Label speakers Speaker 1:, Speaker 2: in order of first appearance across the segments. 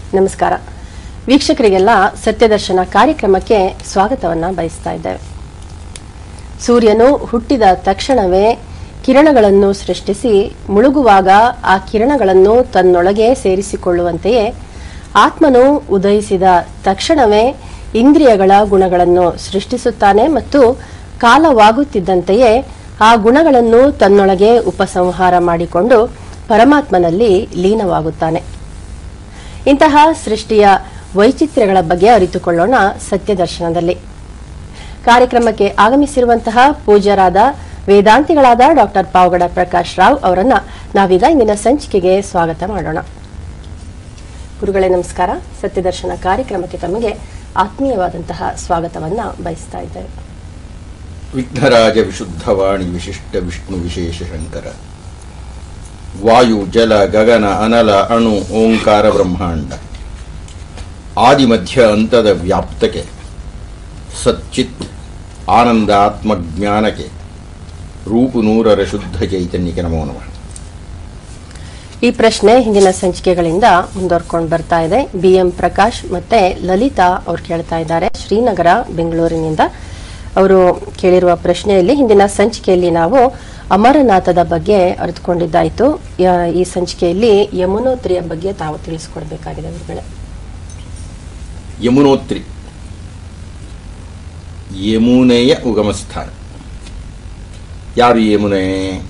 Speaker 1: ನಮಸ್ಕಾರ ವೀಕ್ಷಕರಿಗೆಲ್ಲ ಸತ್ಯದರ್ಶನ ಕಾರ್ಯಕ್ರಮಕ್ಕೆ ಸ್ವಾಗತವನ್ನ ಬಯಸ್ತಾ ಇದ್ದೇವೆ ಸೂರ್ಯನು ಹುಟ್ಟಿದ ತಕ್ಷಣವೇ ಕಿರಣಗಳನ್ನು ಸೃಷ್ಟಿಸಿ ಮುಳುಗುವಾಗ ಆ ಕಿರಣಗಳನ್ನು ತನ್ನೊಳಗೆ ಸೇರಿಸಿಕೊಳ್ಳುವಂತೆಯೇ ಆತ್ಮನು ಉದಯಿಸಿದ ತಕ್ಷಣವೇ ಇಂದ್ರಿಯಗಳ ಗುಣಗಳನ್ನು ಸೃಷ್ಟಿಸುತ್ತಾನೆ ಮತ್ತು ಕಾಲವಾಗುತ್ತಿದ್ದಂತೆಯೇ ಆ ಗುಣಗಳನ್ನು ತನ್ನೊಳಗೆ ಉಪಸಂಹಾರ ಮಾಡಿಕೊಂಡು ಪರಮಾತ್ಮನಲ್ಲಿ ಲೀನವಾಗುತ್ತಾನೆ ಇಂತಹ ಸೃಷ್ಟಿಯ ವೈಚಿತ್ರ್ಯಗಳ ಬಗ್ಗೆ ಅರಿತುಕೊಳ್ಳೋಣ ಸತ್ಯದರ್ಶನದಲ್ಲಿ ಕಾರ್ಯಕ್ರಮಕ್ಕೆ ಆಗಮಿಸಿರುವಂತಹ ಪೂಜ್ಯರಾದ ವೇದಾಂತಿಗಳಾದ ಡಾಕ್ಟರ್ ಪಾವಗಡ ಪ್ರಕಾಶ್ ರಾವ್ ಅವರನ್ನ ನಾವೀಗ ಇಂದಿನ ಸಂಚಿಕೆಗೆ ಸ್ವಾಗತ ಮಾಡೋಣ ಗುರುಗಳೇ ನಮಸ್ಕಾರ ಸತ್ಯದರ್ಶನ ಕಾರ್ಯಕ್ರಮಕ್ಕೆ ತಮಗೆ ಆತ್ಮೀಯವಾದಂತಹ ಸ್ವಾಗತವನ್ನ ಬಯಸ್ತಾ ಇದ್ದೇವೆ
Speaker 2: ವಿಘ್ನರಾಜ ವಿಶುದ್ಧವಾಣಿ ವಿಶಿಷ್ಟ ವಿಷ್ಣು ವಿಶೇಷ ಶಂಕರ ವಾಯು ಜಲ ಗಗನ ಅನಲ ಅಣು ಓಂಕಾರ ಬ್ರಹ್ಮಾಂಡ ಆದಿ ಮಧ್ಯ ಅಂತದ ವ್ಯಾಪ್ತಕ್ಕೆ ಸಚ್ಚಿತ್ ಆನಂದ ಆತ್ಮಜ್ಞಾನಕ್ಕೆ ರೂಪು ನೂರರ ಶುದ್ಧ ಚೈತನ್ಯಕ್ಕೆ ನಮೋ ನಮಃ
Speaker 1: ಈ ಪ್ರಶ್ನೆ ಹಿಂದಿನ ಸಂಚಿಕೆಗಳಿಂದ ಮುಂದುವರ್ಕೊಂಡು ಬರ್ತಾ ಇದೆ ಬಿ ಎಂ ಪ್ರಕಾಶ್ ಮತ್ತೆ ಲಲಿತಾ ಅವ್ರು ಕೇಳ್ತಾ ಇದ್ದಾರೆ ಶ್ರೀನಗರ ಬೆಂಗಳೂರಿನಿಂದ ಅವರು ಕೇಳಿರುವ ಪ್ರಶ್ನೆಯಲ್ಲಿ ಹಿಂದಿನ ಸಂಚಿಕೆಯಲ್ಲಿ ನಾವು ಅಮರನಾಥದ ಬಗ್ಗೆ ಅರಿತುಕೊಂಡಿದ್ದಾಯಿತು ಯ- ಈ ಸಂಚಿಕೆಯಲ್ಲಿ ಯಮುನೋತ್ರಿಯ ಬಗ್ಗೆ ತಾವು ತಿಳಿಸ್ಕೊಡ್ಬೇಕಾಗಿದೆ ಗುರುಗಳೇ
Speaker 2: ಯಮುನೋತ್ರಿ ಯಮುನೆಯ ಉಗಮ ಸ್ಥಾನ ಯಾರು ಯಮುನೆ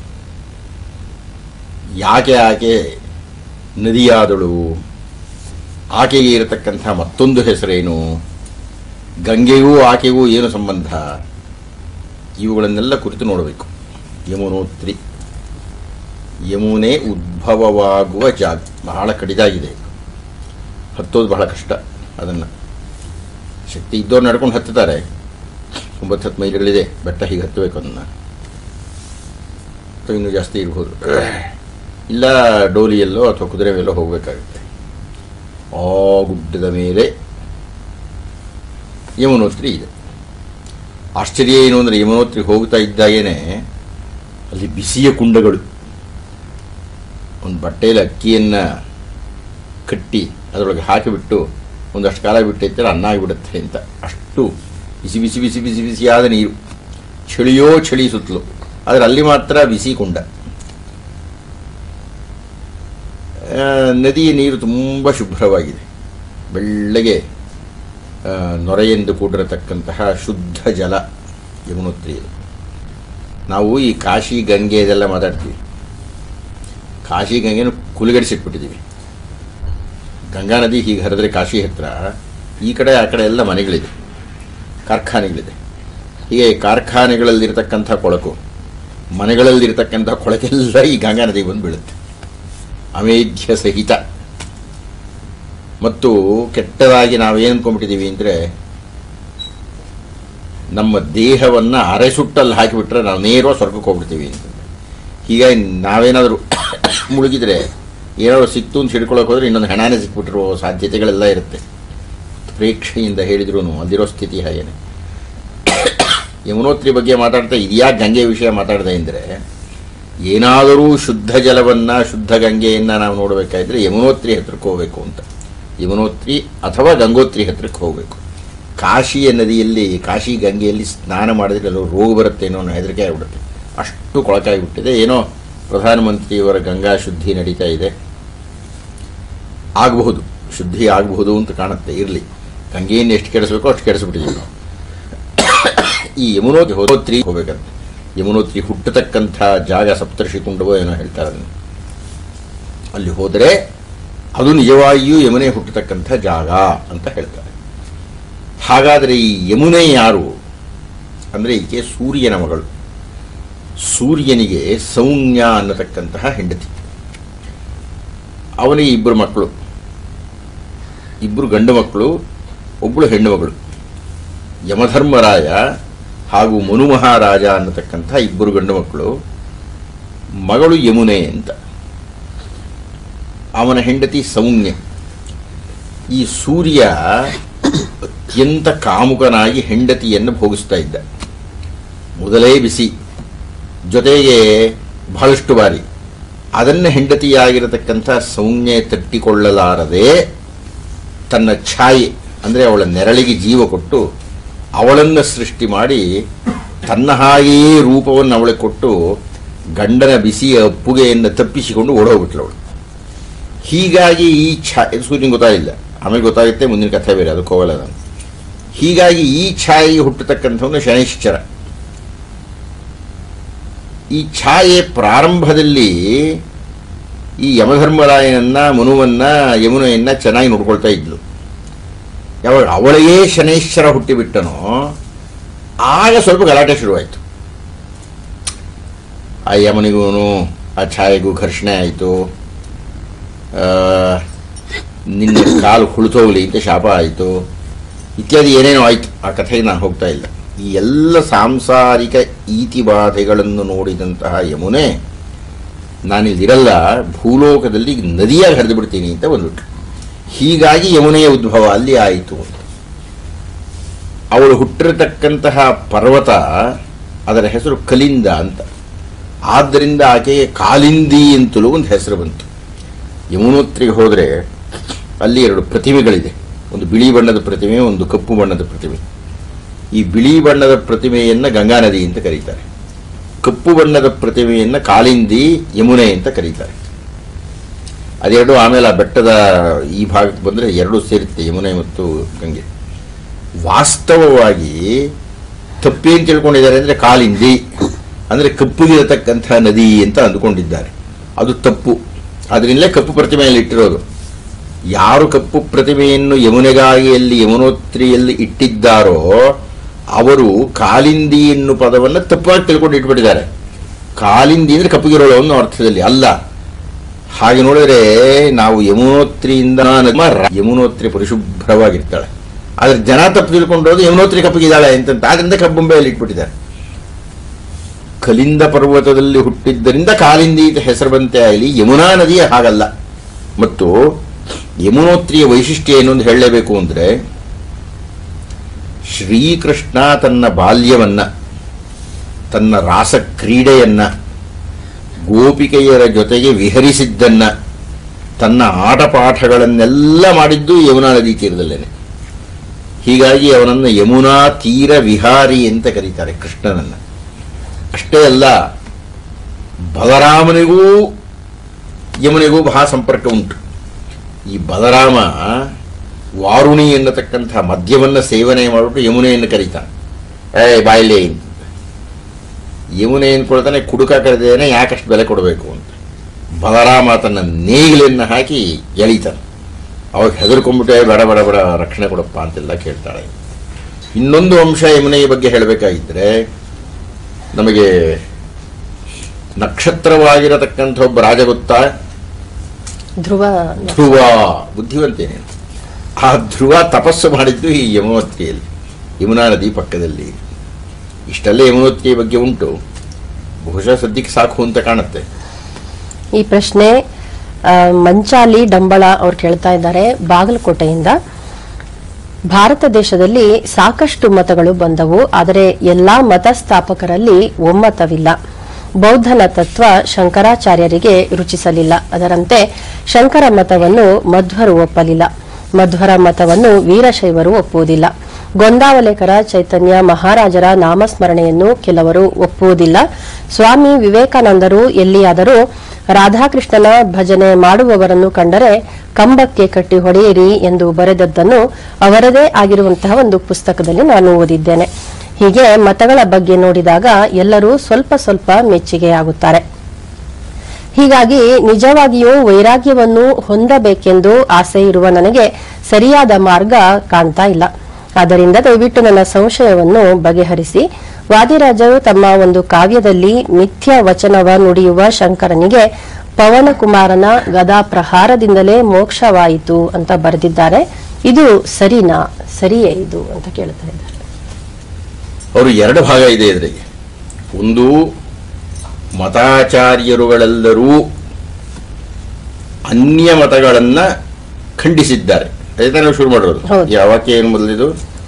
Speaker 2: ಯಾಕೆ ಆಕೆ ನದಿಯಾದಳು ಆಕೆಗೆ ಇರತಕ್ಕಂಥ ಮತ್ತೊಂದು ಹೆಸರೇನು ಗಂಗೆಗೂ ಆಕೆಗೂ ಏನು ಸಂಬಂಧ ಇವುಗಳನ್ನೆಲ್ಲ ಕುರಿತು ನೋಡಬೇಕು ಯಮುನೋತ್ರಿ ಯಮುನೆ ಉದ್ಭವವಾಗುವ ಜಾಗ ಬಹಳ ಕಡಿದಾಗಿದೆ ಹತ್ತೋದು ಬಹಳ ಕಷ್ಟ ಅದನ್ನು ಶಕ್ತಿ ಇದ್ದವ್ರು ನಡ್ಕೊಂಡು ಹತ್ತುತ್ತಾರೆ ಒಂಬತ್ತು ಹತ್ತು ಮೈಲಿಗಳಿದೆ ಬೆಟ್ಟ ಹೀಗೆ ಹತ್ತಬೇಕು ಅದನ್ನು ಅಥವಾ ಇನ್ನೂ ಜಾಸ್ತಿ ಇರ್ಬೋದು ಇಲ್ಲ ಡೋಲಿಯಲ್ಲೋ ಅಥವಾ ಕುದುರೆ ಮೇಲೋ ಹೋಗಬೇಕಾಗುತ್ತೆ ಆ ಗುಡ್ಡದ ಮೇಲೆ ಯಮುನೋತ್ರಿ ಇದೆ ಆಶ್ಚರ್ಯ ಏನು ಅಂದರೆ ಯಮುನೋತ್ರಿ ಹೋಗ್ತಾ ಇದ್ದಾಗೇನೆ ಅಲ್ಲಿ ಬಿಸಿಯ ಕುಂಡಗಳು ಒಂದು ಬಟ್ಟೆಯಲ್ಲಿ ಅಕ್ಕಿಯನ್ನು ಕಟ್ಟಿ ಅದರೊಳಗೆ ಹಾಕಿಬಿಟ್ಟು ಒಂದಷ್ಟು ಕಾಲ ಬಿಟ್ಟೈತೆ ಅನ್ನ ಆಗಿಬಿಡುತ್ತೆ ಅಂತ ಅಷ್ಟು ಬಿಸಿ ಬಿಸಿ ಬಿಸಿ ಬಿಸಿ ಬಿಸಿಯಾದ ನೀರು ಚಳಿಯೋ ಚಳಿ ಸುತ್ತಲೂ ಆದರೆ ಅಲ್ಲಿ ಮಾತ್ರ ಬಿಸಿ ಕುಂಡ ಆ, ನದಿಯ ನೀರು ತುಂಬ ಶುಭ್ರವಾಗಿದೆ ಬೆಳ್ಳಗೆ ಆ, ನೊರೆಯೆಂದು ಕೂಡಿರತಕ್ಕಂತಹ ಶುದ್ಧ ಜಲ ಯಮುನೋತ್ರಿಯಲ್ಲಿ ನಾವು ಈ ಕಾಶಿ ಗಂಗೆ ಇದೆಲ್ಲ ಮಾತಾಡ್ತೀವಿ ಕಾಶಿ ಗಂಗೆನ ಕುಲುಗಡಿಸಿಟ್ಬಿಟ್ಟಿದ್ದೀವಿ ಗಂಗಾ ನದಿ ಹೀಗೆ ಹರಿದ್ರೆ ಕಾಶಿ ಹತ್ರ ಈ ಕಡೆ ಆ ಕಡೆ ಎಲ್ಲ ಮನೆಗಳಿದೆ ಕಾರ್ಖಾನೆಗಳಿದೆ ಹೀಗೆ ಕಾರ್ಖಾನೆಗಳಲ್ಲಿರ್ತಕ್ಕಂಥ ಕೊಳಕು ಮನೆಗಳಲ್ಲಿರ್ತಕ್ಕಂಥ ಕೊಳಕೆಲ್ಲ ಈ ಗಂಗಾ ನದಿಗೆ ಬಂದು ಬೀಳುತ್ತೆ ಅಮೇಧ್ಯ ಸಹಿತ ಮತ್ತು ಕೆಟ್ಟದಾಗಿ ನಾವೇನು ಅಂದ್ಕೊಂಡ್ಬಿಟ್ಟಿದ್ದೀವಿ ಅಂದರೆ ನಮ್ಮ ದೇಹವನ್ನು ಅರೆ ಸುಟ್ಟಲ್ಲಿ ಹಾಕಿಬಿಟ್ರೆ ನಾವು ನೇರವಾಗಿ ಸ್ವರ್ಗಕ್ಕೆ ಹೋಗ್ಬಿಡ್ತೀವಿ ಅಂತ ಹೀಗಾಗಿ ನಾವೇನಾದರೂ ಮುಳುಗಿದ್ರೆ ಏನಾದ್ರು ಸಿಕ್ತು ಅಂತ ಹಿಡ್ಕೊಳಕ್ಕೆ ಹೋದ್ರೆ ಇನ್ನೊಂದು ಹೆಣಾನೇ ಸಿಕ್ಬಿಟ್ಟಿರೋ ಸಾಧ್ಯತೆಗಳೆಲ್ಲ ಇರುತ್ತೆ ಪ್ರೇಕ್ಷೆಯಿಂದ ಹೇಳಿದ್ರು ಅಲ್ಲಿರೋ ಸ್ಥಿತಿ ಹಾಗೇನೆ ಯಮುನೋತ್ರಿ ಬಗ್ಗೆ ಮಾತಾಡ್ತಾ ಇದ್ಯಾಕೆ ಗಂಗೆ ವಿಷಯ ಮಾತಾಡ್ದೆ ಅಂದರೆ ಏನಾದರೂ ಶುದ್ಧ ಜಲವನ್ನು ಶುದ್ಧ ಗಂಗೆಯನ್ನು ನಾವು ನೋಡಬೇಕಾದ್ರೆ ಯಮುನೋತ್ರಿ ಹತ್ರಕ್ಕೆ ಹೋಗಬೇಕು ಅಂತ ಯಮುನೋತ್ರಿ ಅಥವಾ ಗಂಗೋತ್ರಿ ಹತ್ರಕ್ಕೆ ಹೋಗಬೇಕು ಕಾಶಿಯ ನದಿಯಲ್ಲಿ ಕಾಶಿ ಗಂಗೆಯಲ್ಲಿ ಸ್ನಾನ ಮಾಡಿದ್ರೆ ಎಲ್ಲೋ ರೋಗ ಬರುತ್ತೇನೋ ಅನ್ನೋ ಹೆದರಿಕೆ ಆಗಿಬಿಡುತ್ತೆ ಅಷ್ಟು ಕೊಳಕಾಗಿಬಿಟ್ಟಿದೆ ಏನೋ ಪ್ರಧಾನಮಂತ್ರಿಯವರ ಗಂಗಾ ಶುದ್ಧಿ ನಡೀತಾ ಇದೆ ಆಗಬಹುದು ಶುದ್ಧಿ ಆಗಬಹುದು ಅಂತ ಕಾಣುತ್ತೆ ಇರಲಿ ಗಂಗೆಯನ್ನು ಎಷ್ಟು ಕೆಡಿಸ್ಬೇಕೋ ಅಷ್ಟು ಕೆಡಿಸ್ಬಿಟ್ಟಿದ್ದೀವಿ ನಾವು ಈ ಯಮುನೋತ್ರಿ ಹೋತ್ರಿ ಹೋಗ್ಬೇಕಂತೆ ಯಮುನೋತ್ರಿ ಹುಟ್ಟತಕ್ಕಂಥ ಜಾಗ ಸಪ್ತರ್ಷಿ ಕುಂಡವೋ ಏನೋ ಹೇಳ್ತಾರೆ ಅದನ್ನು ಅಲ್ಲಿ ಹೋದರೆ ಅದು ನಿಜವಾಗಿಯೂ ಯಮುನೆ ಹುಟ್ಟತಕ್ಕಂಥ ಜಾಗ ಅಂತ ಹೇಳ್ತಾರೆ ಹಾಗಾದರೆ ಈ ಯಮುನೆ ಯಾರು ಅಂದರೆ ಈಕೆ ಸೂರ್ಯನ ಮಗಳು ಸೂರ್ಯನಿಗೆ ಸೌಮ್ಯ ಅನ್ನತಕ್ಕಂತಹ ಹೆಂಡತಿ ಅವನಿಗೆ ಇಬ್ಬರು ಮಕ್ಕಳು ಇಬ್ಬರು ಗಂಡು ಮಕ್ಕಳು ಒಬ್ಬಳು ಹೆಣ್ಣು ಮಗಳು ಯಮಧರ್ಮರಾಯ ಹಾಗೂ ಮನು ಮಹಾರಾಜ ಅನ್ನತಕ್ಕಂಥ ಇಬ್ಬರು ಗಂಡು ಮಕ್ಕಳು ಮಗಳು ಯಮುನೆ ಅಂತ ಅವನ ಹೆಂಡತಿ ಸೌಮ್ಯ ಈ ಸೂರ್ಯ ಅತ್ಯಂತ ಕಾಮುಕನಾಗಿ ಹೆಂಡತಿಯನ್ನು ಭೋಗಿಸ್ತಾ ಇದ್ದ ಮೊದಲೇ ಬಿಸಿ ಜೊತೆಗೆ ಬಹಳಷ್ಟು ಬಾರಿ ಅದನ್ನು ಹೆಂಡತಿಯಾಗಿರತಕ್ಕಂಥ ಸೌಮ್ಯ ತಟ್ಟಿಕೊಳ್ಳಲಾರದೆ ತನ್ನ ಛಾಯೆ ಅಂದರೆ ಅವಳ ನೆರಳಿಗೆ ಜೀವ ಕೊಟ್ಟು ಅವಳನ್ನು ಸೃಷ್ಟಿ ಮಾಡಿ ತನ್ನ ಹಾಗೆಯೇ ರೂಪವನ್ನು ಅವಳಿಗೆ ಕೊಟ್ಟು ಗಂಡನ ಬಿಸಿಯ ಅಪ್ಪುಗೆಯನ್ನು ತಪ್ಪಿಸಿಕೊಂಡು ಓಡೋಗ್ಬಿಟ್ಲು ಅವಳು ಹೀಗಾಗಿ ಈ ಛಾ ಸೂರ್ಯನ ಗೊತ್ತಾಗಿಲ್ಲ ಆಮೇಲೆ ಗೊತ್ತಾಗುತ್ತೆ ಮುಂದಿನ ಕಥೆ ಬೇರೆ ಅದಕ್ಕೆ ಹೋಗಲ್ಲ ನಾನು ಹೀಗಾಗಿ ಈ ಛಾಯೆಗೆ ಹುಟ್ಟತಕ್ಕಂಥವನು ಶನೈಶ್ಚರ ಈ ಛಾಯೆ ಪ್ರಾರಂಭದಲ್ಲಿ ಈ ಯಮಧರ್ಮರಾಯನನ್ನ ಮನುವನ್ನ ಯಮುನೆಯನ್ನ ಚೆನ್ನಾಗಿ ನೋಡ್ಕೊಳ್ತಾ ಇದ್ಲು ಯಾವಾಗ ಅವಳಿಗೇ ಶನೈಶ್ಚರ ಹುಟ್ಟಿಬಿಟ್ಟನೋ ಆಗ ಸ್ವಲ್ಪ ಗಲಾಟೆ ಶುರುವಾಯಿತು ಆ ಯಮನಿಗೂ ಆ ಛಾಯೆಗೂ ಘರ್ಷಣೆ ಆಯಿತು ನಿನ್ನ ಕಾಲು ಹುಳಿತೋಗ್ಲಿ ಅಂತ ಶಾಪ ಆಯಿತು ಇತ್ಯಾದಿ ಏನೇನೋ ಆಯಿತು ಆ ಕಥೆಗೆ ನಾನು ಹೋಗ್ತಾ ಇಲ್ಲ ಈ ಎಲ್ಲ ಸಾಂಸಾರಿಕ ಈತಿ ಬಾಧೆಗಳನ್ನು ನೋಡಿದಂತಹ ಯಮುನೆ ನಾನಿಲ್ಲಿರಲ್ಲ ಭೂಲೋಕದಲ್ಲಿ ನದಿಯಾಗಿ ಹರಿದು ಬಿಡ್ತೀನಿ ಅಂತ ಬಂದ್ಬಿಟ್ಟು ಹೀಗಾಗಿ ಯಮುನೆಯ ಉದ್ಭವ ಅಲ್ಲಿ ಆಯಿತು ಅಂತ ಅವಳು ಹುಟ್ಟಿರತಕ್ಕಂತಹ ಪರ್ವತ ಅದರ ಹೆಸರು ಕಲಿಂದ ಅಂತ ಆದ್ದರಿಂದ ಆಕೆಗೆ ಕಾಲಿಂದಿ ಅಂತಲೂ ಒಂದು ಹೆಸರು ಬಂತು ಯಮುನೋತ್ರಿಗೆ ಹೋದರೆ ಅಲ್ಲಿ ಎರಡು ಪ್ರತಿಮೆಗಳಿದೆ ಒಂದು ಬಿಳಿ ಬಣ್ಣದ ಪ್ರತಿಮೆ ಒಂದು ಕಪ್ಪು ಬಣ್ಣದ ಪ್ರತಿಮೆ ಈ ಬಿಳಿ ಬಣ್ಣದ ಪ್ರತಿಮೆಯನ್ನು ಗಂಗಾ ನದಿ ಅಂತ ಕರೀತಾರೆ ಕಪ್ಪು ಬಣ್ಣದ ಪ್ರತಿಮೆಯನ್ನು ಕಾಲಿಂದಿ ಯಮುನೆ ಅಂತ ಕರೀತಾರೆ ಅದೆರಡು ಆಮೇಲೆ ಆ ಬೆಟ್ಟದ ಈ ಭಾಗಕ್ಕೆ ಬಂದರೆ ಎರಡೂ ಸೇರುತ್ತೆ ಯಮುನೆ ಮತ್ತು ಗಂಗೆ ವಾಸ್ತವವಾಗಿ ತಪ್ಪೇನು ತಿಳ್ಕೊಂಡಿದ್ದಾರೆ ಅಂದರೆ ಕಾಲಿಂದಿ ಅಂದರೆ ಕಪ್ಪುಗಿರತಕ್ಕಂಥ ನದಿ ಅಂತ ಅಂದುಕೊಂಡಿದ್ದಾರೆ ಅದು ತಪ್ಪು ಅದರಿಂದಲೇ ಕಪ್ಪು ಪ್ರತಿಮೆಯಲ್ಲಿ ಇಟ್ಟಿರೋದು ಯಾರು ಕಪ್ಪು ಪ್ರತಿಮೆಯನ್ನು ಯಮುನೆಗಾಗಿ ಎಲ್ಲಿ ಯಮುನೋತ್ರಿಯಲ್ಲಿ ಇಟ್ಟಿದ್ದಾರೋ ಅವರು ಕಾಲಿಂದಿ ಎನ್ನು ಪದವನ್ನು ತಪ್ಪಾಗಿ ತಿಳ್ಕೊಂಡು ಇಟ್ಬಿಟ್ಟಿದ್ದಾರೆ ಕಾಲಿಂದಿ ಅಂದರೆ ಕಪ್ಪುಗಿರೋಳು ಅನ್ನೋ ಅರ್ಥದಲ್ಲಿ ಅಲ್ಲ ಹಾಗೆ ನೋಡಿದ್ರೆ ನಾವು ಯಮುನೋತ್ರಿಯಿಂದ ನಮ್ಮ ರ- ಯಮುನೋತ್ರಿ ಪರಿಶುಭ್ರವಾಗಿರ್ತಾಳೆ ಆದ್ರೆ ಜನ ತಪ್ಪು ತಿಳ್ಕೊಂಡೋದು ಯಮುನೋತ್ರಿ ಕಪ್ಪಗಿದ್ದಾಳೆ ಅಂತ ಆದ್ರಿಂದ ಕಬ್ಬೊಂಬೆಯಲ್ಲಿ ಇಟ್ಬಿಟ್ಟಿದ್ದಾರೆ ಕಲಿಂದ ಪರ್ವತದಲ್ಲಿ ಹುಟ್ಟಿದ್ದರಿಂದ ಕಾಲಿಂದಿ ಅಂತ ಹೆಸರು ಬಂತೆ ಆಗಲಿ ಯಮುನಾ ನದಿ ಹಾಗಲ್ಲ ಮತ್ತು ಯಮುನೋತ್ರಿಯ ವೈಶಿಷ್ಟ್ಯ ಏನು ಅಂತ ಹೇಳಲೇಬೇಕು ಅಂದರೆ ಶ್ರೀಕೃಷ್ಣ ತನ್ನ ಬಾಲ್ಯವನ್ನ ತನ್ನ ರಾಸ ಕ್ರೀಡೆಯನ್ನ ಗೋಪಿಕೆಯರ ಜೊತೆಗೆ ವಿಹರಿಸಿದ್ದನ್ನ ತನ್ನ ಆಟಪಾಠಗಳನ್ನೆಲ್ಲ ಮಾಡಿದ್ದು ಯಮುನಾ ನದಿ ತೀರದಲ್ಲೇನೆ ಹೀಗಾಗಿ ಅವನನ್ನು ಯಮುನಾ ತೀರ ವಿಹಾರಿ ಅಂತ ಕರೀತಾರೆ ಕೃಷ್ಣನನ್ನ ಅಷ್ಟೇ ಅಲ್ಲ ಬಲರಾಮನಿಗೂ ಯಮುನಿಗೂ ಬಹಳ ಸಂಪರ್ಕ ಉಂಟು ಈ ಬಲರಾಮ ವಾರುಣಿ ಎನ್ನತಕ್ಕಂಥ ಮದ್ಯವನ್ನು ಸೇವನೆ ಮಾಡಿಬಿಟ್ಟು ಯಮುನೆಯನ್ನು ಕರೀತಾನೆ ಏ ಬಾಯಿಲೆ ಅಂತ ಯಮುನೆ ಅಂದ್ಕೊಳ್ತಾನೆ ಕುಡುಕ ಕರೆದೇನೆ ಯಾಕಷ್ಟು ಬೆಲೆ ಕೊಡಬೇಕು ಅಂತ ಬಲರಾಮ ತನ್ನ ನೇಗಿಲನ್ನು ಹಾಕಿ ಎಳಿತಾನೆ ಅವಾಗ ಹೆದರ್ಕೊಂಡ್ಬಿಟ್ಟೆ ಬೇಡ ಬೇಡ ಬೇಡ ರಕ್ಷಣೆ ಕೊಡಪ್ಪ ಅಂತೆಲ್ಲ ಕೇಳ್ತಾಳೆ ಇನ್ನೊಂದು ಅಂಶ ಯಮುನೆಯ ಬಗ್ಗೆ ಹೇಳಬೇಕಾಗಿದ್ದರೆ ನಮಗೆ ನಕ್ಷತ್ರವಾಗಿರತಕ್ಕಂಥ ಒಬ್ಬ ರಾಜ ಗೊತ್ತಾ
Speaker 1: ಧ್ರುವ
Speaker 2: ಧ್ರುವ ಬುದ್ಧಿವಂತೇನೆ ಆ ಧ್ರುವ ತಪಸ್ಸು ಮಾಡಿದ್ದು ಈ ಯಮುನೋತ್ರಿಯಲ್ಲಿ ಯಮುನಾ ನದಿ ಪಕ್ಕದಲ್ಲಿ ಇಷ್ಟೆಲ್ಲ ಯಮುನೋತ್ರಿಯ ಬಗ್ಗೆ ಉಂಟು ಬಹುಶಃ ಸದ್ಯಕ್ಕೆ ಸಾಕು ಅಂತ ಕಾಣುತ್ತೆ
Speaker 1: ಈ ಪ್ರಶ್ನೆ ಆ, ಮಂಚಾಲಿ ಡಂಬಳ ಅವ್ರು ಕೇಳ್ತಾ ಇದ್ದಾರೆ ಬಾಗಲಕೋಟೆಯಿಂದ ಭಾರತ ದೇಶದಲ್ಲಿ ಸಾಕಷ್ಟು ಮತಗಳು ಬಂದವು ಆದರೆ ಎಲ್ಲಾ ಮತ ಸ್ಥಾಪಕರಲ್ಲಿ ಒಮ್ಮತವಿಲ್ಲ ಬೌದ್ಧನ ತತ್ವ ಶಂಕರಾಚಾರ್ಯರಿಗೆ ರುಚಿಸಲಿಲ್ಲ ಅದರಂತೆ ಶಂಕರ ಮತವನ್ನು ಮಧ್ವರು ಒಪ್ಪಲಿಲ್ಲ ಮಧ್ವರ ಮತವನ್ನು ವೀರಶೈವರು ಒಪ್ಪುವುದಿಲ್ಲ ಗೊಂದಾವಲೇಕರ ಚೈತನ್ಯ ಮಹಾರಾಜರ ನಾಮಸ್ಮರಣೆಯನ್ನು ಕೆಲವರು ಒಪ್ಪುವುದಿಲ್ಲ ಸ್ವಾಮಿ ವಿವೇಕಾನಂದರು ಎಲ್ಲಿಯಾದರೂ ರಾಧಾಕೃಷ್ಣನ ಭಜನೆ ಮಾಡುವವರನ್ನು ಕಂಡರೆ ಕಂಬಕ್ಕೆ ಕಟ್ಟಿ ಹೊಡೆಯಿರಿ ಎಂದು ಬರೆದದ್ದನ್ನು ಅವರದೇ ಆಗಿರುವಂತಹ ಒಂದು ಪುಸ್ತಕದಲ್ಲಿ ನಾನು ಓದಿದ್ದೇನೆ ಹೀಗೆ ಮತಗಳ ಬಗ್ಗೆ ನೋಡಿದಾಗ ಎಲ್ಲರೂ ಸ್ವಲ್ಪ ಸ್ವಲ್ಪ ಮೆಚ್ಚುಗೆಯಾಗುತ್ತಾರೆ ಹೀಗಾಗಿ ನಿಜವಾಗಿಯೂ ವೈರಾಗ್ಯವನ್ನು ಹೊಂದಬೇಕೆಂದು ಆಸೆ ಇರುವ ನನಗೆ ಸರಿಯಾದ ಮಾರ್ಗ ಕಾಣ್ತಾ ಇಲ್ಲ ಆದ್ದರಿಂದ ದಯವಿಟ್ಟು ನನ್ನ ಸಂಶಯವನ್ನು ಬಗೆಹರಿಸಿ ವಾದಿರಾಜರು ತಮ್ಮ ಒಂದು ಕಾವ್ಯದಲ್ಲಿ ಮಿಥ್ಯ ವಚನವ ನುಡಿಯುವ ಶಂಕರನಿಗೆ ಪವನಕುಮಾರನ ಗದಾ ಪ್ರಹಾರದಿಂದಲೇ ಮೋಕ್ಷವಾಯಿತು ಅಂತ ಬರೆದಿದ್ದಾರೆ ಇದು ಸರಿನಾ ಸರಿಯೇ ಇದು ಅಂತ ಕೇಳ್ತಾ ಇದ್ದಾರೆ
Speaker 2: ಅವರು ಎರಡು ಭಾಗ ಇದೆ ಇದರಿಗೆ ಒಂದು ಮತಾಚಾರ್ಯರುಗಳೆಲ್ಲರೂ ಅನ್ಯ ಮತಗಳನ್ನ ಖಂಡಿಸಿದ್ದಾರೆ ಅದೇ ತಾನೇ ಶುರು ಮಾಡಿರೋದು
Speaker 1: ಹೌದು.
Speaker 2: ಯಾವ ವಾಕ್ಯ ಏನು ಮೊದಲಿದು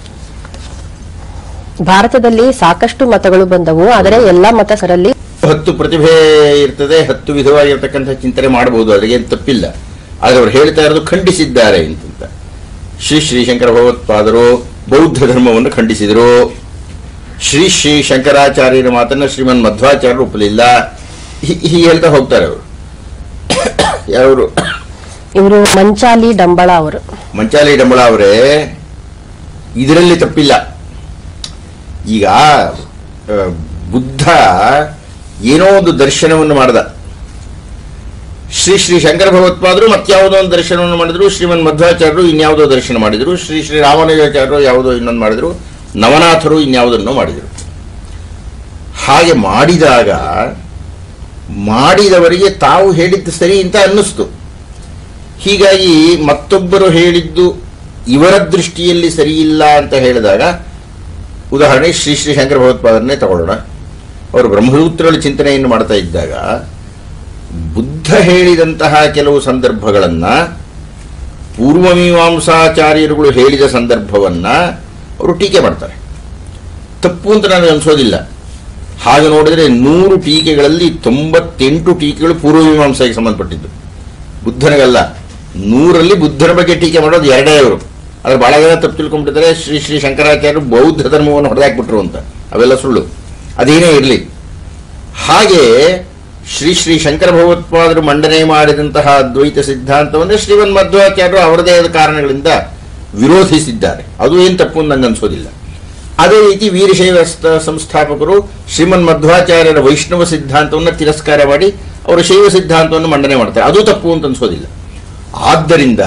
Speaker 1: ಭಾರತದಲ್ಲಿ ಸಾಕಷ್ಟು ಮತಗಳು ಬಂದವು ಆದರೆ ಎಲ್ಲಾ ಮತಸರಲ್ಲಿ
Speaker 2: ಹತ್ತು ಪ್ರತಿಭೆ ಇರ್ತದೆ ಹತ್ತು ವಿಧವಾಗಿರ್ತಕ್ಕಂಥ ಚಿಂತನೆ ಮಾಡಬಹುದು ಅದರಿಗೇನು ತಪ್ಪಿಲ್ಲ ಆದರೆ ಅವ್ರು ಹೇಳ್ತಾ ಇರೋದು ಖಂಡಿಸಿದ್ದಾರೆ ಅಂತಂತ ಶ್ರೀ ಶ್ರೀ ಶಂಕರ ಭಗವತ್ಪಾದರು ಬೌದ್ಧ ಧರ್ಮವನ್ನು ಖಂಡಿಸಿದರು ಶ್ರೀ ಶ್ರೀ ಶಂಕರಾಚಾರ್ಯರ ಮಾತನ್ನ ಶ್ರೀಮನ್ ಮಧ್ವಾಚಾರ್ಯರು ಒಪ್ಪಲಿಲ್ಲ ಹೀ- ಹೀಗೆ ಹೇಳ್ತಾ ಹೋಗ್ತಾರೆ ಅವರು ಯಾರು
Speaker 1: ಇವರು ಮಂಚಾಲಿ ಡಂಬಳ ಅವರು
Speaker 2: ಮಂಚಾಲಿ ಡಂಬಳ ಅವರೇ ಇದರಲ್ಲಿ ತಪ್ಪಿಲ್ಲ ಈಗ ಆ, ಬುದ್ಧ ಏನೋ ಒಂದು ದರ್ಶನವನ್ನು ಮಾಡಿದ ಶ್ರೀ ಶ್ರೀ ಶಂಕರ ಭಗವತ್ಪಾದರು ಮತ್ಯಾವುದೋ ಒಂದು ದರ್ಶನವನ್ನು ಮಾಡಿದ್ರು ಶ್ರೀಮನ್ ಮಧ್ವಾಚಾರ್ಯರು ಇನ್ಯಾವುದೋ ದರ್ಶನ ಮಾಡಿದರು ಶ್ರೀ ಶ್ರೀ ರಾಮಾನುಜಾಚಾರ್ಯರು ಯಾವುದೋ ಇನ್ನೊಂದು ಮಾಡಿದರು ನವನಾಥರು ಇನ್ಯಾವುದನ್ನೋ ಮಾಡಿದರು ಹಾಗೆ ಮಾಡಿದಾಗ ಮಾಡಿದವರಿಗೆ ತಾವು ಹೇಳಿದ್ದು ಸರಿ ಅಂತ ಅನ್ನಿಸ್ತು ಹೀಗಾಗಿ ಮತ್ತೊಬ್ಬರು ಹೇಳಿದ್ದು ಇವರ ದೃಷ್ಟಿಯಲ್ಲಿ ಸರಿಯಿಲ್ಲ ಅಂತ ಹೇಳಿದಾಗ ಉದಾಹರಣೆ ಶ್ರೀ ಶ್ರೀ ಶಂಕರ ಭಗವತ್ಪಾದರನ್ನೇ ತಗೊಳ್ಳೋಣ ಅವರು ಬ್ರಹ್ಮಸೂತ್ರಗಳ ಚಿಂತನೆಯನ್ನು ಮಾಡ್ತಾ ಇದ್ದಾಗ ಬುದ್ಧ ಹೇಳಿದಂತಹ ಕೆಲವು ಸಂದರ್ಭಗಳನ್ನು ಪೂರ್ವಮೀಮಾಂಸಾಚಾರ್ಯರುಗಳು ಹೇಳಿದ ಸಂದರ್ಭವನ್ನ ಅವರು ಟೀಕೆ ಮಾಡ್ತಾರೆ ತಪ್ಪು ಅಂತ ನನಗೆ ಅನಿಸೋದಿಲ್ಲ ಹಾಗೆ ನೋಡಿದರೆ ನೂರು ಟೀಕೆಗಳಲ್ಲಿ ತೊಂಬತ್ತೆಂಟು ಟೀಕೆಗಳು ಪೂರ್ವಮೀಮಾಂಸೆಗೆ ಸಂಬಂಧಪಟ್ಟಿದ್ದು ಬುದ್ಧನಿಗಲ್ಲ ನೂರಲ್ಲಿ ಬುದ್ಧನ ಬಗ್ಗೆ ಟೀಕೆ ಮಾಡೋದು ಎರಡೇ ಅವರು ಆದ್ರೆ ಬಹಳ ಜನ ತಪ್ಪು ತಿಳ್ಕೊಂಡ್ಬಿಟ್ಟಿದ್ದಾರೆ ಶ್ರೀ ಶ್ರೀ ಶಂಕರಾಚಾರ್ಯರು ಬೌದ್ಧ ಧರ್ಮವನ್ನು ಹೊಡೆದಾಕ್ಬಿಟ್ರು ಅಂತ ಅವೆಲ್ಲ ಸುಳ್ಳು ಅದೇನೇ ಇರಲಿ ಹಾಗೆ ಶ್ರೀ ಶ್ರೀ ಶಂಕರ ಭಗವತ್ಪಾದರು ಮಂಡನೆ ಮಾಡಿದಂತಹ ಅದ್ವೈತ ಸಿದ್ಧಾಂತವನ್ನು ಶ್ರೀಮನ್ ಮಧ್ವಾಚಾರ್ಯರು ಅವರದೇ ಆದ ಕಾರಣಗಳಿಂದ ವಿರೋಧಿಸಿದ್ದಾರೆ ಅದು ಏನು ತಪ್ಪು ಅಂತ ನಂಗೆ ಅನ್ಸೋದಿಲ್ಲ ಅದೇ ರೀತಿ ವೀರಶೈವ ಸ- ಸಂಸ್ಥಾಪಕರು ಶ್ರೀಮನ್ ಮಧ್ವಾಚಾರ್ಯರ ವೈಷ್ಣವ ಸಿದ್ಧಾಂತವನ್ನು ತಿರಸ್ಕಾರ ಮಾಡಿ ಅವರ ಶೈವ ಸಿದ್ಧಾಂತವನ್ನು ಮಂಡನೆ ಮಾಡ್ತಾರೆ ಅದು ತಪ್ಪು ಅಂತ ಅನ್ಸೋದಿಲ್ಲ ಆದ್ದರಿಂದ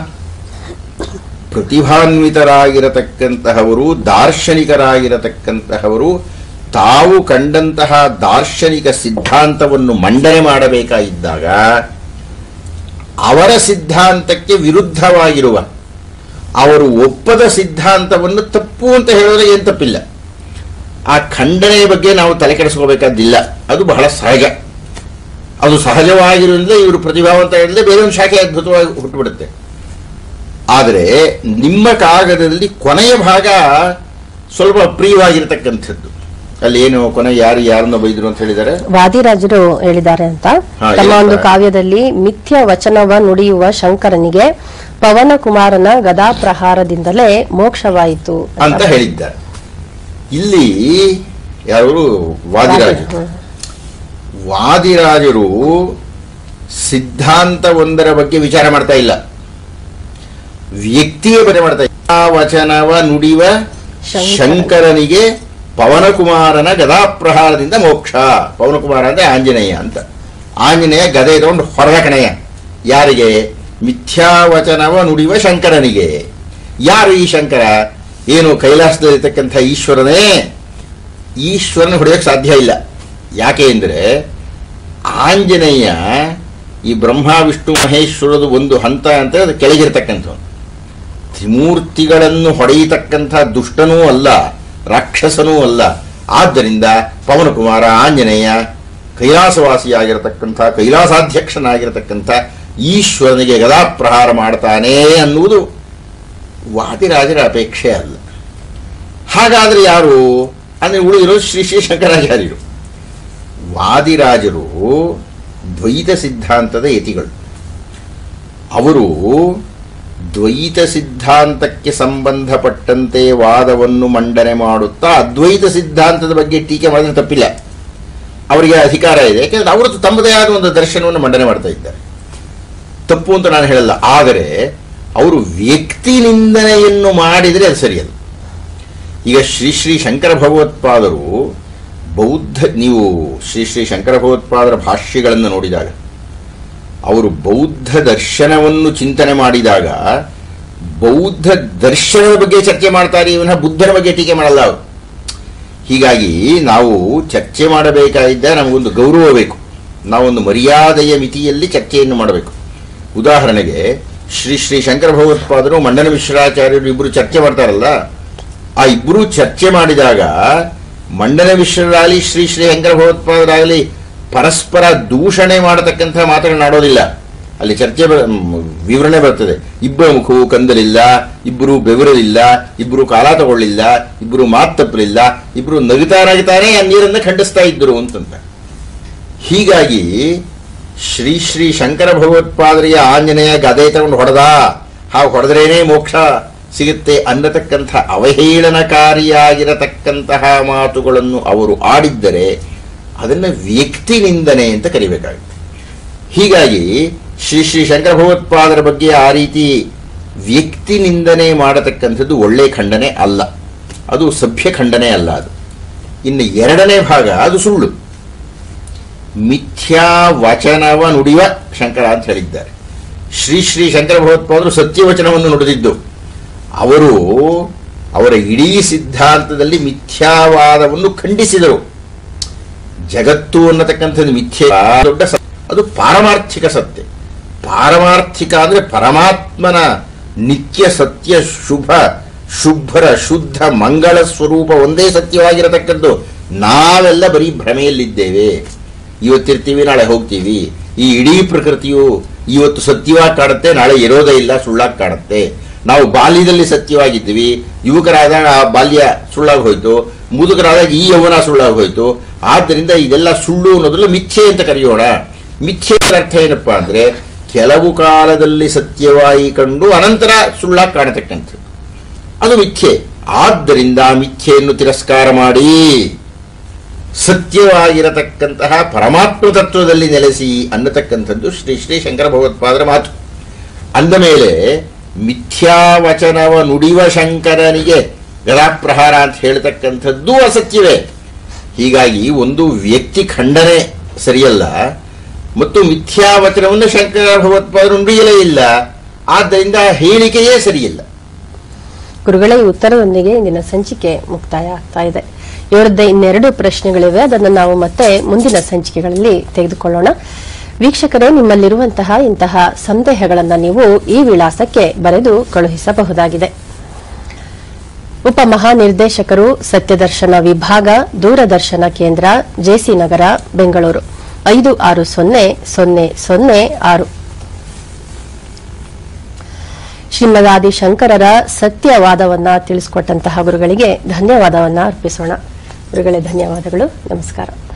Speaker 2: ಪ್ರತಿಭಾನ್ವಿತರಾಗಿರತಕ್ಕಂತಹವರು ದಾರ್ಶನಿಕರಾಗಿರತಕ್ಕಂತಹವರು ತಾವು ಕಂಡಂತಹ ದಾರ್ಶನಿಕ ಸಿದ್ಧಾಂತವನ್ನು ಮಂಡನೆ ಮಾಡಬೇಕಾಗಿದ್ದಾಗ ಅವರ ಸಿದ್ಧಾಂತಕ್ಕೆ ವಿರುದ್ಧವಾಗಿರುವ ಅವರು ಒಪ್ಪದ ಸಿದ್ಧಾಂತವನ್ನು ತಪ್ಪು ಅಂತ ಹೇಳಿದ್ರೆ ಏನು ತಪ್ಪಿಲ್ಲ ಆ ಖಂಡನೆಯ ಬಗ್ಗೆ ನಾವು ತಲೆ ಕೆಡಿಸ್ಕೋಬೇಕಾದ್ದಿಲ್ಲ ಅದು ಬಹಳ ಸಹಜ ಅದು ಸಹಜವಾಗಿರೋದ್ರಿಂದ ಇವರು ಪ್ರತಿಭಾವಂತ ಹೇಳಿದ್ರೆ ಬೇರೆ ಒಂದು ಶಾಖೆ ಅದ್ಭುತವಾಗಿ ಹುಟ್ಟುಬಿಡುತ್ತೆ ಆದರೆ ನಿಮ್ಮ ಕಾಗದದಲ್ಲಿ ಕೊನೆಯ ಭಾಗ ಸ್ವಲ್ಪ ಅಪ್ರಿಯವಾಗಿರತಕ್ಕಂಥದ್ದು ಅಲ್ಲಿ ಏನು ಕೊನೆ ಯಾರು ಯಾರನ್ನ ಬೈದ್ರು ಅಂತ ಹೇಳಿದ್ದಾರೆ
Speaker 1: ವಾದಿರಾಜರು ಹೇಳಿದ್ದಾರೆ ಅಂತ
Speaker 2: ಹಾ,
Speaker 1: ತಮ್ಮ
Speaker 2: ಏನು
Speaker 1: ಒಂದು
Speaker 2: ಅಂತ?
Speaker 1: ಕಾವ್ಯದಲ್ಲಿ ಮಿಥ್ಯ ವಚನವ ನುಡಿಯುವ ಶಂಕರನಿಗೆ ಪವನ ಕುಮಾರನ ಗದಾ ಪ್ರಹಾರದಿಂದಲೇ ಮೋಕ್ಷವಾಯಿತು
Speaker 2: ಅಂತ ಹೇಳಿದ್ದಾರೆ ಇಲ್ಲಿ ಯಾರು ವಾದಿರಾಜರು
Speaker 1: ಹ್ಮ್.
Speaker 2: ವಾದಿರಾಜರು ಸಿದ್ಧಾಂತವೊಂದರ ಬಗ್ಗೆ ವಿಚಾರ ಮಾಡ್ತಾ ಇಲ್ಲ ವ್ಯಕ್ತಿಯ ಬಗ್ಗೆ ಮಾಡ್ತಾ ಇಲ್ಲ ಆ ವಚನವ ನುಡಿವ
Speaker 1: ಶಂಕರ.
Speaker 2: ಶಂಕರನಿಗೆ ಪವನಕುಮಾರನ ಗದಾಪ್ರಹಾರದಿಂದ ಮೋಕ್ಷ ಪವನಕುಮಾರ ಅಂದ್ರೆ ಆಂಜನೇಯ ಅಂತ ಆಂಜನೇಯ ಗದೆ ತಗೊಂಡು ಹೊರದ ಕಣೆಯ ಯಾರಿಗೆ ಮಿಥ್ಯಾವಚನವ ನುಡಿವ ಶಂಕರನಿಗೆ ಯಾರು ಈ ಶಂಕರ ಏನು ಕೈಲಾಸದಲ್ಲಿರ್ತಕ್ಕಂಥ ಈಶ್ವರನೇ ಈಶ್ವರನ ಹೊಡೆಯೋಕ್ಕೆ ಸಾಧ್ಯ ಇಲ್ಲ ಯಾಕೆ ಅಂದರೆ ಆಂಜನೇಯ ಈ ಬ್ರಹ್ಮ ವಿಷ್ಣು ಮಹೇಶ್ವರದು ಒಂದು ಹಂತ ಅಂತ ಅದು ಕೆಳಗಿರ್ತಕ್ಕಂಥವ್ನು ತ್ರಿಮೂರ್ತಿಗಳನ್ನು ಹೊಡೆಯತಕ್ಕಂಥ ದುಷ್ಟನೂ ಅಲ್ಲ ರಾಕ್ಷಸನೂ ಅಲ್ಲ ಆದ್ದರಿಂದ ಪವನಕುಮಾರ ಆಂಜನೇಯ ಕೈಲಾಸವಾಸಿಯಾಗಿರತಕ್ಕಂಥ ಕೈಲಾಸಾಧ್ಯಕ್ಷನಾಗಿರತಕ್ಕಂಥ ಈಶ್ವರನಿಗೆ ಗದಾಪ್ರಹಾರ ಮಾಡ್ತಾನೆ ಅನ್ನುವುದು ವಾದಿರಾಜರ ಅಪೇಕ್ಷೆ ಅಲ್ಲ ಹಾಗಾದ್ರೆ ಯಾರು ಅಂದ್ರೆ ಉಳಿದಿರೋ ಶ್ರೀ ಶ್ರೀ ಶಂಕರಾಚಾರ್ಯರು ವಾದಿರಾಜರು ದ್ವೈತ ಸಿದ್ಧಾಂತದ ಯತಿಗಳು ಅವರು ದ್ವೈತ ಸಿದ್ಧಾಂತಕ್ಕೆ ಸಂಬಂಧಪಟ್ಟಂತೆ ವಾದವನ್ನು ಮಂಡನೆ ಮಾಡುತ್ತಾ ಅದ್ವೈತ ಸಿದ್ಧಾಂತದ ಬಗ್ಗೆ ಟೀಕೆ ಮಾಡಿದ್ರೆ ತಪ್ಪಿಲ್ಲ ಅವರಿಗೆ ಅಧಿಕಾರ ಇದೆ ಯಾಕೆಂದ್ರೆ ಅವರು ತಮ್ಮದೇ ಆದ ಒಂದು ದರ್ಶನವನ್ನು ಮಂಡನೆ ಮಾಡ್ತಾ ಇದ್ದಾರೆ ತಪ್ಪು ಅಂತ ನಾನು ಹೇಳಲ್ಲ ಆದರೆ ಅವರು ವ್ಯಕ್ತಿ ನಿಂದನೆಯನ್ನು ಮಾಡಿದರೆ ಅದು ಸರಿಯಲ್ಲ ಈಗ ಶ್ರೀ ಶ್ರೀ ಶಂಕರ ಭಗವತ್ಪಾದರು ಬೌದ್ಧ ನೀವು ಶ್ರೀ ಶ್ರೀ ಶಂಕರ ಭಗವತ್ಪಾದರ ಭಾಷ್ಯಗಳನ್ನು ನೋಡಿದಾಗ ಅವರು ಬೌದ್ಧ ದರ್ಶನವನ್ನು ಚಿಂತನೆ ಮಾಡಿದಾಗ ಬೌದ್ಧ ದರ್ಶನದ ಬಗ್ಗೆ ಚರ್ಚೆ ಮಾಡ್ತಾರೆ ಇವನ ಬುದ್ಧನ ಬಗ್ಗೆ ಟೀಕೆ ಮಾಡಲ್ಲ ಅವರು ಹೀಗಾಗಿ ನಾವು ಚರ್ಚೆ ಮಾಡಬೇಕಾಗಿದ್ದ ನಮಗೊಂದು ಗೌರವ ಬೇಕು ನಾವೊಂದು ಮರ್ಯಾದೆಯ ಮಿತಿಯಲ್ಲಿ ಚರ್ಚೆಯನ್ನು ಮಾಡಬೇಕು ಉದಾಹರಣೆಗೆ ಶ್ರೀ ಶ್ರೀ ಶಂಕರ ಭಗವತ್ಪಾದರು ಮಂಡನ ಮಿಶ್ರಾಚಾರ್ಯರು ಇಬ್ಬರು ಚರ್ಚೆ ಮಾಡ್ತಾರಲ್ಲ ಆ ಇಬ್ಬರು ಚರ್ಚೆ ಮಾಡಿದಾಗ ಮಂಡನ ಮಿಶ್ರರಾಗಲಿ ಶ್ರೀ ಶ್ರೀ ಶಂಕರ ಭಗವತ್ಪಾದರಾಗಲಿ ಪರಸ್ಪರ ದೂಷಣೆ ಮಾಡತಕ್ಕಂಥ ಮಾತುಗಳನ್ನ ಆಡೋದಿಲ್ಲ ಅಲ್ಲಿ ಚರ್ಚೆ ಬ- ಮ್, ವಿವರಣೆ ಬರ್ತದೆ ಇಬ್ಬರ ಮುಖವು ಕಂದಲಿಲ್ಲ ಇಬ್ಬರು ಬೆವರಲಿಲ್ಲ ಇಬ್ಬರು ಕಾಲ ತಗೊಳ್ಳಿಲ್ಲ ಇಬ್ಬರು ಮಾತು ತಪ್ಪಲಿಲ್ಲ ಇಬ್ಬರು ನಗುತ್ತಾರಾಗುತ್ತಾನೆ ಆ ನೀರನ್ನು ಖಂಡಿಸ್ತಾ ಇದ್ದರು ಅಂತಂತ ಹೀಗಾಗಿ ಶ್ರೀ ಶ್ರೀ ಶಂಕರ ಭಗವತ್ಪಾದರಿಯ ಆಂಜನೇಯ ಗದೆ ತಗೊಂಡು ಹೊಡೆದ ಹಾವು ಹೊಡೆದ್ರೇನೆ ಮೋಕ್ಷ ಸಿಗುತ್ತೆ ಅನ್ನತಕ್ಕಂಥ ಅವಹೇಳನಕಾರಿಯಾಗಿರತಕ್ಕಂತಹ ಮಾತುಗಳನ್ನು ಅವರು ಆಡಿದ್ದರೆ ಅದನ್ನು ವ್ಯಕ್ತಿ ನಿಂದನೆ ಅಂತ ಕರಿಬೇಕಾಗುತ್ತೆ ಹೀಗಾಗಿ ಶ್ರೀ ಶ್ರೀ ಶಂಕರ ಭಗವತ್ಪಾದರ ಬಗ್ಗೆ ಆ ರೀತಿ ವ್ಯಕ್ತಿ ನಿಂದನೆ ಮಾಡತಕ್ಕಂಥದ್ದು ಒಳ್ಳೆ ಖಂಡನೆ ಅಲ್ಲ ಅದು ಸಭ್ಯ ಖಂಡನೆ ಅಲ್ಲ ಅದು ಇನ್ನು ಎರಡನೇ ಭಾಗ ಅದು ಸುಳ್ಳು ಮಿಥ್ಯಾ ವಚನವ ನುಡಿವ ಶಂಕರ ಅಂತ ಹೇಳಿದ್ದಾರೆ ಶ್ರೀ ಶ್ರೀ ಶಂಕರ ಭಗವತ್ಪಾದರು ಸತ್ಯವಚನವನ್ನು ನುಡಿದಿದ್ದು ಅವರು ಅವರ ಇಡೀ ಸಿದ್ಧಾಂತದಲ್ಲಿ ಮಿಥ್ಯಾವಾದವನ್ನು ಖಂಡಿಸಿದರು ಜಗತ್ತು ಅನ್ನತಕ್ಕಂಥದ್ದು ಮಿಥ್ಯೆ ದೊಡ್ಡ ಸತ್ಯ ಅದು ಪಾರಮಾರ್ಥಿಕ ಸತ್ಯ ಪಾರಮಾರ್ಥಿಕ ಅಂದ್ರೆ ಪರಮಾತ್ಮನ ನಿತ್ಯ ಸತ್ಯ ಶುಭ ಶುಭ್ರ ಶುದ್ಧ ಮಂಗಳ ಸ್ವರೂಪ ಒಂದೇ ಸತ್ಯವಾಗಿರತಕ್ಕದ್ದು ನಾವೆಲ್ಲ ಬರೀ ಭ್ರಮೆಯಲ್ಲಿದ್ದೇವೆ ಇವತ್ತಿರ್ತೀವಿ ನಾಳೆ ಹೋಗ್ತೀವಿ ಈ ಇಡೀ ಪ್ರಕೃತಿಯು ಇವತ್ತು ಸತ್ಯವಾಗಿ ಕಾಣುತ್ತೆ ನಾಳೆ ಇರೋದೇ ಇಲ್ಲ ಸುಳ್ಳಾಗಿ ಕಾಣುತ್ತೆ ನಾವು ಬಾಲ್ಯದಲ್ಲಿ ಸತ್ಯವಾಗಿದ್ದೀವಿ ಯುವಕರಾದಾಗ ಆ ಬಾಲ್ಯ ಸುಳ್ಳಾಗಿ ಹೋಯ್ತು ಮುದುಕರಾದಾಗ ಈ ಯೌವನ ಸುಳ್ಳಾಗಿ ಹೋಯ್ತು ಆದ್ದರಿಂದ ಇದೆಲ್ಲ ಸುಳ್ಳು ಅನ್ನೋದ್ರಲ್ಲಿ ಮಿಥ್ಯೆ ಅಂತ ಕರೆಯೋಣ ಮಿಥ್ಯೆ ಅರ್ಥ ಏನಪ್ಪಾ ಅಂದ್ರೆ ಕೆಲವು ಕಾಲದಲ್ಲಿ ಸತ್ಯವಾಗಿ ಕಂಡು ಅನಂತರ ಸುಳ್ಳಾಗಿ ಕಾಣತಕ್ಕಂಥದ್ದು ಅದು ಮಿಥ್ಯೆ ಆದ್ದರಿಂದ ಮಿಥ್ಯೆಯನ್ನು ತಿರಸ್ಕಾರ ಮಾಡಿ ಸತ್ಯವಾಗಿರತಕ್ಕಂತಹ ಪರಮಾತ್ಮ ತತ್ವದಲ್ಲಿ ನೆಲೆಸಿ ಅನ್ನತಕ್ಕಂಥದ್ದು ಶ್ರೀ ಶ್ರೀ ಶಂಕರ ಭಗವತ್ಪಾದರ ಮಾತು ಅಂದ ಮೇಲೆ ಮಿಥ್ಯಾವಚನವ ನುಡಿವ ಶಂಕರನಿಗೆ ಗದಾಪ್ರಹಾರ ಅಂತ ಹೇಳ್ತಕ್ಕಂಥದ್ದು ಅಸತ್ಯವೇ ಹೀಗಾಗಿ ಒಂದು ವ್ಯಕ್ತಿ ಖಂಡನೆ ಸರಿಯಲ್ಲ ಮತ್ತು ಮಿಥ್ಯಾವಚನವನ್ನು ಶಂಕರ ಭಗವತ್ಪಾದರು ನುಡಿಯಲೇ ಇಲ್ಲ ಆದ್ದರಿಂದ ಹೇಳಿಕೆಯೇ ಸರಿಯಿಲ್ಲ
Speaker 1: ಗುರುಗಳೇ ಈ ಉತ್ತರದೊಂದಿಗೆ ಇಂದಿನ ಸಂಚಿಕೆ ಮುಕ್ತಾಯ ಆಗ್ತಾ ಇದೆ ಇವರದ್ದೇ ಇನ್ನೆರಡು ಪ್ರಶ್ನೆಗಳಿವೆ ಅದನ್ನು ನಾವು ಮತ್ತೆ ಮುಂದಿನ ಸಂಚಿಕೆಗಳಲ್ಲಿ ತೆಗೆದುಕೊಳ್ಳೋಣ ವೀಕ್ಷಕರೇ ನಿಮ್ಮಲ್ಲಿರುವಂತಹ ಇಂತಹ ಸಂದೇಹಗಳನ್ನು ನೀವು ಈ ವಿಳಾಸಕ್ಕೆ ಬರೆದು ಕಳುಹಿಸಬಹುದಾಗಿದೆ ಉಪಮಹಾನಿರ್ದೇಶಕರು ಸತ್ಯದರ್ಶನ ವಿಭಾಗ ದೂರದರ್ಶನ ಕೇಂದ್ರ ಜೆಸಿ ನಗರ ಬೆಂಗಳೂರು ಐದು ಆರು ಸೊನ್ನೆ ಸೊನ್ನೆ ಸೊನ್ನೆ ಆರು ಶ್ರೀಮದಾದಿ ಶಂಕರರ ಸತ್ಯವಾದವನ್ನ ತಿಳಿಸಿಕೊಟ್ಟಂತಹ ಗುರುಗಳಿಗೆ ಧನ್ಯವಾದವನ್ನ ಅರ್ಪಿಸೋಣ ಗುರುಗಳೇ ಧನ್ಯವಾದಗಳು ನಮಸ್ಕಾರ